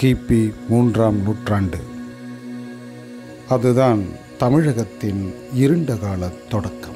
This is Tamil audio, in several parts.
கிபி மூன்றாம் நூற்றாண்டு அதுதான் தமிழகத்தின் இருண்ட கால தொடக்கம்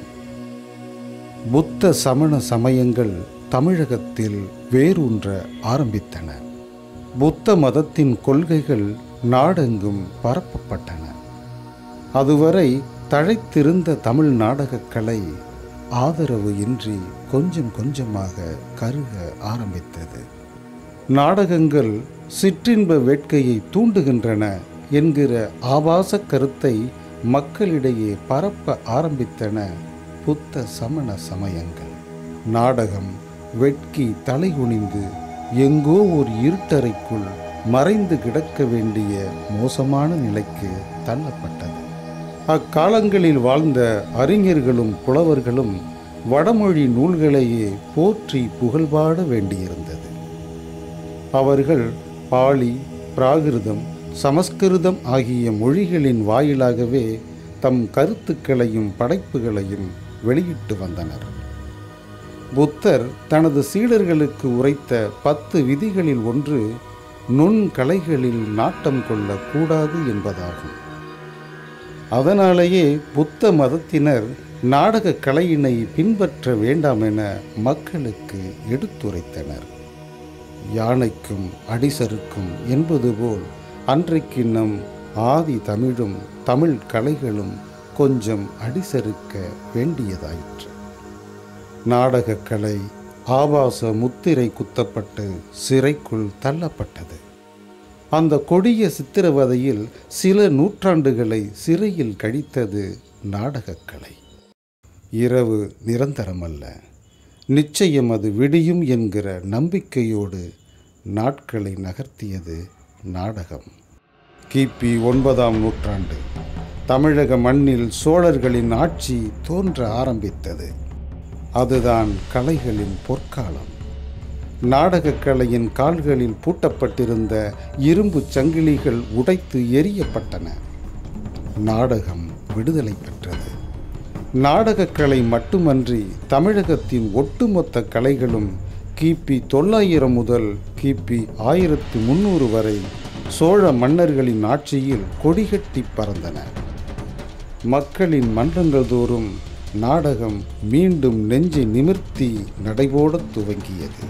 புத்த சமண சமயங்கள் தமிழகத்தில் வேரூன்ற ஆரம்பித்தன புத்த மதத்தின் கொள்கைகள் நாடெங்கும் பரப்பப்பட்டன அதுவரை தழைத்திருந்த தமிழ் நாடகக் கலை ஆதரவு இன்றி கொஞ்சம் கொஞ்சமாக கருக ஆரம்பித்தது நாடகங்கள் சிற்றின்ப வேட்கையை தூண்டுகின்றன என்கிற ஆபாச கருத்தை மக்களிடையே பரப்ப ஆரம்பித்தன புத்த சமண சமயங்கள் நாடகம் வெட்கி தலைகுனிந்து எங்கோ ஒரு இருட்டறைக்குள் மறைந்து கிடக்க வேண்டிய மோசமான நிலைக்கு தள்ளப்பட்டது அக்காலங்களில் வாழ்ந்த அறிஞர்களும் புலவர்களும் வடமொழி நூல்களையே போற்றி புகழ்பாட வேண்டியிருந்தது அவர்கள் பாலி பிராகிருதம் சமஸ்கிருதம் ஆகிய மொழிகளின் வாயிலாகவே தம் கருத்துக்களையும் படைப்புகளையும் வெளியிட்டு வந்தனர் புத்தர் தனது சீடர்களுக்கு உரைத்த பத்து விதிகளில் ஒன்று நுண்கலைகளில் நாட்டம் கொள்ளக்கூடாது என்பதாகும் அதனாலேயே புத்த மதத்தினர் நாடக கலையினை பின்பற்ற வேண்டாம் என மக்களுக்கு எடுத்துரைத்தனர் யானைக்கும் அடிசருக்கும் என்பது போல் அன்றைக்கு நம் ஆதி தமிழும் தமிழ் கலைகளும் கொஞ்சம் அடிசறுக்க வேண்டியதாயிற்று நாடகக்கலை ஆபாச முத்திரை குத்தப்பட்டு சிறைக்குள் தள்ளப்பட்டது அந்த கொடிய சித்திரவதையில் சில நூற்றாண்டுகளை சிறையில் கழித்தது நாடகக்கலை இரவு நிரந்தரமல்ல நிச்சயம் அது விடியும் என்கிற நம்பிக்கையோடு நாட்களை நகர்த்தியது நாடகம் கிபி ஒன்பதாம் நூற்றாண்டு தமிழக மண்ணில் சோழர்களின் ஆட்சி தோன்ற ஆரம்பித்தது அதுதான் கலைகளின் பொற்காலம் நாடகக் கலையின் கால்களில் பூட்டப்பட்டிருந்த இரும்பு சங்கிலிகள் உடைத்து எரியப்பட்டன நாடகம் விடுதலை பெற்றது நாடகக்கலை மட்டுமன்றி தமிழகத்தின் ஒட்டுமொத்த கலைகளும் கிபி தொள்ளாயிரம் முதல் கிபி ஆயிரத்து முன்னூறு வரை சோழ மன்னர்களின் ஆட்சியில் கொடிகட்டி பறந்தன மக்களின் மன்றங்கள் தோறும் நாடகம் மீண்டும் நெஞ்சை நிமிர்த்தி நடைபோடத் துவங்கியது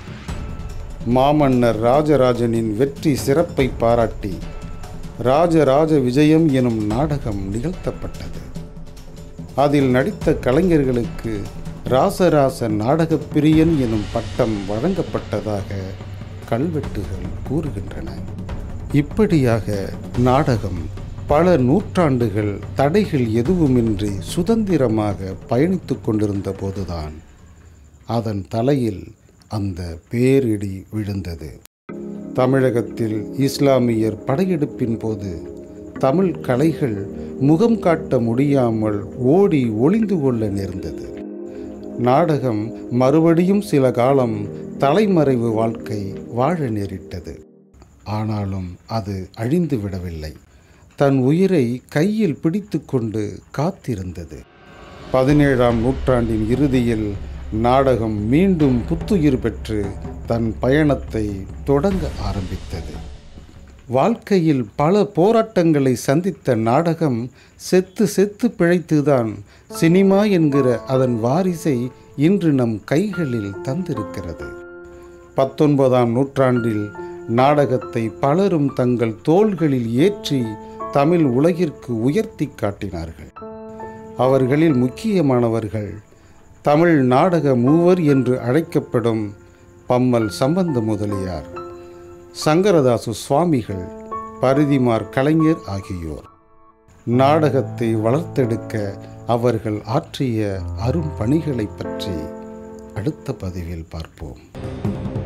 மாமன்னர் ராஜராஜனின் வெற்றி சிறப்பை பாராட்டி ராஜராஜ விஜயம் எனும் நாடகம் நிகழ்த்தப்பட்டது அதில் நடித்த கலைஞர்களுக்கு ராசராச நாடகப் பிரியன் எனும் பட்டம் வழங்கப்பட்டதாக கல்வெட்டுகள் கூறுகின்றன இப்படியாக நாடகம் பல நூற்றாண்டுகள் தடைகள் எதுவுமின்றி சுதந்திரமாக பயணித்து கொண்டிருந்த போதுதான் அதன் தலையில் அந்த பேரிடி விழுந்தது தமிழகத்தில் இஸ்லாமியர் படையெடுப்பின் போது தமிழ் கலைகள் முகம் காட்ட முடியாமல் ஓடி ஒளிந்து கொள்ள நேர்ந்தது நாடகம் மறுபடியும் சில காலம் தலைமறைவு வாழ்க்கை வாழ நேரிட்டது ஆனாலும் அது அழிந்து விடவில்லை தன் உயிரை கையில் பிடித்துக்கொண்டு காத்திருந்தது பதினேழாம் நூற்றாண்டின் இறுதியில் நாடகம் மீண்டும் புத்துயிர் பெற்று தன் பயணத்தை தொடங்க ஆரம்பித்தது வாழ்க்கையில் பல போராட்டங்களை சந்தித்த நாடகம் செத்து செத்து பிழைத்துதான் சினிமா என்கிற அதன் வாரிசை இன்று நம் கைகளில் தந்திருக்கிறது பத்தொன்பதாம் நூற்றாண்டில் நாடகத்தை பலரும் தங்கள் தோள்களில் ஏற்றி தமிழ் உலகிற்கு உயர்த்தி காட்டினார்கள் அவர்களில் முக்கியமானவர்கள் தமிழ் நாடக மூவர் என்று அழைக்கப்படும் பம்மல் சம்பந்த முதலியார் சங்கரதாசு சுவாமிகள் பரிதிமார் கலைஞர் ஆகியோர் நாடகத்தை வளர்த்தெடுக்க அவர்கள் ஆற்றிய அரும் பணிகளை பற்றி அடுத்த பதிவில் பார்ப்போம்